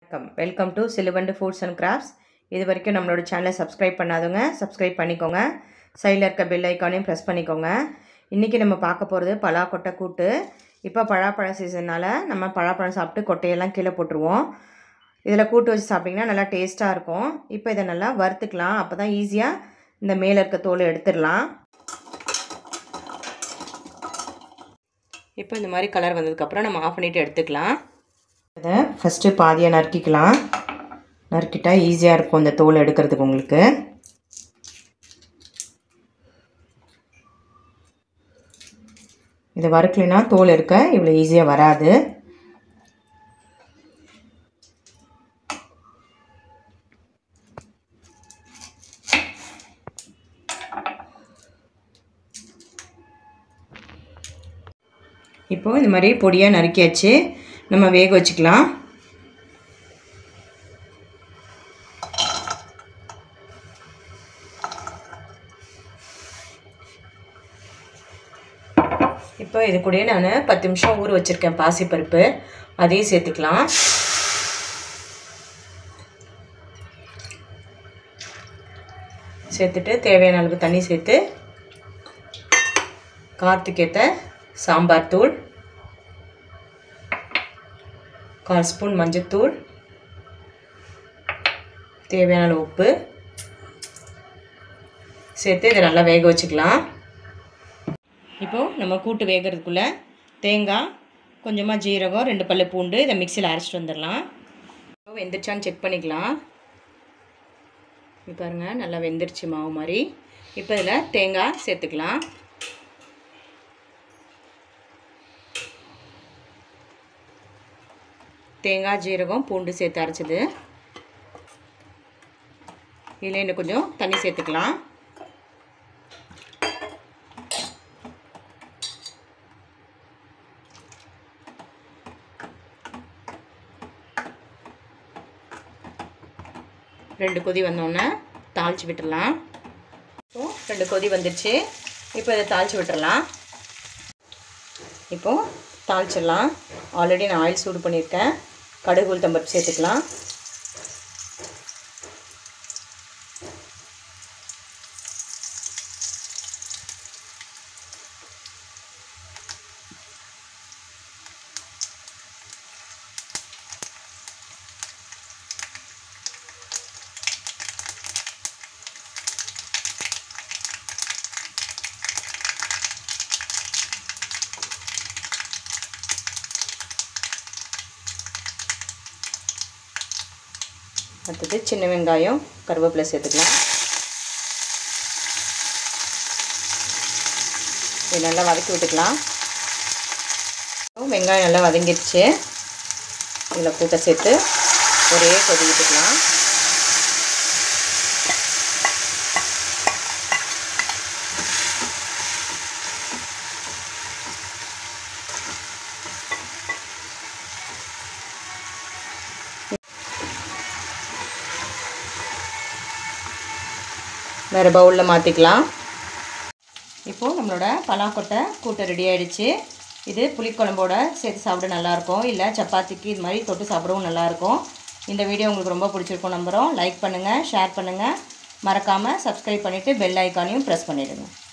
வணக்கம் welcome to Siluvandu foods and crafts இது வரைக்கும் நம்மளோட சேனலை சப்ஸ்கிரைப் பண்ணாதவங்க சப்ஸ்கிரைப் பண்ணிக்கோங்க சைடில் இருக்க பெல் ஐக்கானையும் ப்ரெஸ் பண்ணிக்கோங்க இன்றைக்கி நம்ம பார்க்க போகிறது பலாக்கொட்டை கூட்டு இப்போ பழாப்பழ சீசன்னால் நம்ம பழாப்பழம் சாப்பிட்டு கொட்டையெல்லாம் கீழே போட்டுருவோம் இதில் கூட்டு வச்சு சாப்பிட்டிங்கன்னா நல்லா டேஸ்ட்டாக இருக்கும் இப்போ இதை நல்லா வறுத்துக்கலாம் அப்போ தான் ஈஸியாக இந்த மேலே இருக்க தோலை எடுத்துடலாம் இப்போ இந்த மாதிரி கலர் வந்ததுக்கப்புறம் நம்ம ஆஃப் பண்ணிவிட்டு எடுத்துக்கலாம் இதை ஃபஸ்ட்டு பாதியாக நறுக்கிக்கலாம் நறுக்கிட்டா ஈஸியாக இருக்கும் இந்த தோல் எடுக்கிறதுக்கு உங்களுக்கு இதை வறுக்கலைன்னா தோல் எடுக்க இவ்வளோ ஈஸியாக வராது இப்போது இந்த மாதிரி பொடியாக நறுக்கியாச்சு நம்ம வேக வச்சுக்கலாம் இப்போ இது கூடயே நான் பத்து நிமிஷம் ஊற வச்சுருக்கேன் பாசிப்பருப்பு அதையும் சேர்த்துக்கலாம் சேர்த்துட்டு தேவையான அளவு தண்ணி சேர்த்து காரத்துக்கேற்ற சாம்பார் தூள் கால் ஸ்பூன் மஞ்சத்தூள் தேவையான அளவு உப்பு சேர்த்து இதை நல்லா வேக வச்சுக்கலாம் இப்போது நம்ம கூட்டு வேகிறதுக்குள்ளே தேங்காய் கொஞ்சமாக ஜீரகம் ரெண்டு பல்லு பூண்டு இதை மிக்சியில் அரைச்சிட்டு வந்துடலாம் இப்போ வெந்துருச்சான்னு செக் பண்ணிக்கலாம் இப்போ பாருங்கள் நல்லா வெந்துருச்சு மாவு மாதிரி இப்போ இதில் தேங்காய் சேர்த்துக்கலாம் தேங்காய் ஜீரகம் பூண்டு சேர்த்து அரைச்சது இதில் இன்னும் கொஞ்சம் தண்ணி சேர்த்துக்கலாம் ரெண்டு கொதி வந்தோடனே தாளித்து விட்டுடலாம் இப்போது ரெண்டு கொதி வந்துடுச்சு இப்போ இதை தாளித்து விட்டுறலாம் இப்போது தாளிச்சிடலாம் ஆல்ரெடி நான் ஆயில் சூடு பண்ணியிருக்கேன் கடுகு உளுத்தம்பருப்பு சேர்த்துக்கலாம் அடுத்தது சின்ன வெங்காயம் கருவேப்பிலை சேர்த்துக்கலாம் இது நல்லா வதக்கி விட்டுக்கலாம் வெங்காயம் நல்லா வதங்கிடுச்சு இதில் கூட்ட சேர்த்து ஒரே கொதி விட்டுக்கலாம் வேறு பவுலில் மாற்றிக்கலாம் இப்போது நம்மளோட பலாக்கொட்டை கூட்டை ரெடி ஆகிடுச்சு இது புளிக்குழம்போட சேர்த்து சாப்பிட நல்லாயிருக்கும் இல்லை சப்பாத்திக்கு இது மாதிரி தொட்டு சாப்பிடவும் நல்லாயிருக்கும் இந்த வீடியோ உங்களுக்கு ரொம்ப பிடிச்சிருக்கும் நம்புகிறோம் லைக் பண்ணுங்கள் ஷேர் பண்ணுங்கள் மறக்காமல் சப்ஸ்கிரைப் பண்ணிவிட்டு பெல் ஐக்கானையும் ப்ரெஸ் பண்ணிவிடுங்க